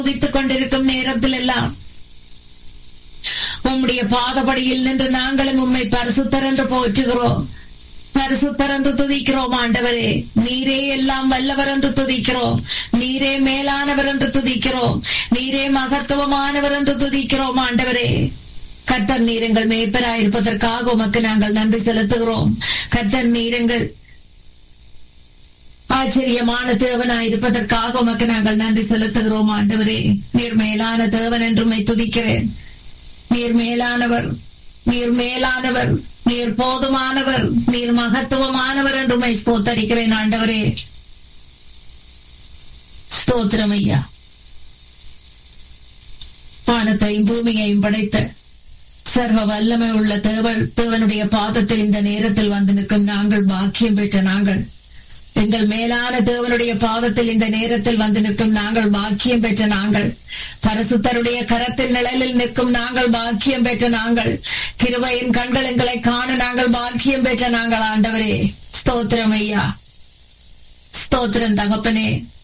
உதித்துக் கொண்டிருக்கும் நேரத்தில் எல்லாம் உம்முடைய பாதபடியில் நின்று நாங்களும் உம்மை பரிசுத்தர் என்று போற்றுகிறோம் பரிசுத்தர் என்று துதிக்கிறோம் ஆண்டவரே நீரே எல்லாம் வல்லவர் என்று துதிக்கிறோம் நீரே மேலானவர் என்று துதிக்கிறோம் நீரே மகத்துவமானவர் என்று துதிக்கிறோம் ஆண்டவரே கர்த்தர் நீரங்கள் மேய்ப்பராயிருப்பதற்காக உமக்கு நாங்கள் நன்றி செலுத்துகிறோம் கர்த்தர் நீரங்கள் ஆச்சரியமான தேவனாய் இருப்பதற்காக உமக்கு நாங்கள் நன்றி செலுத்துகிறோம் ஆண்டவரே நீர் மேலான தேவன் என்று துதிக்கிறேன் நீர் மேலானவர் நீர் மேலானவர் நீர் போதுமானவர் நீர் மகத்துவமானவர் என்று உமை ஸ்தோத்தரிக்கிறேன் ஆண்டவரே ஸ்தோத்திரம் ஐயா வானத்தையும் பூமியையும் படைத்த சர்வ வல்லமை உள்ள தேவன் தேவனுடைய பாதத்தில் இந்த நேரத்தில் வந்து நிற்கும் நாங்கள் பாக்கியம் பெற்ற நாங்கள் எங்கள் மேலான தேவனுடைய பாதத்தில் இந்த நேரத்தில் வந்து நிற்கும் நாங்கள் பாக்கியம் பெற்ற நாங்கள் பரசுத்தருடைய கரத்தில் நிழலில் நிற்கும் நாங்கள் பாக்கியம் பெற்ற நாங்கள் கிருபையின் கண்கள் எங்களை காண நாங்கள் பாக்கியம் பெற்ற நாங்கள் ஆண்டவரே ஸ்தோத்திரம் ஐயா ஸ்தோத்திரம் தகப்பனே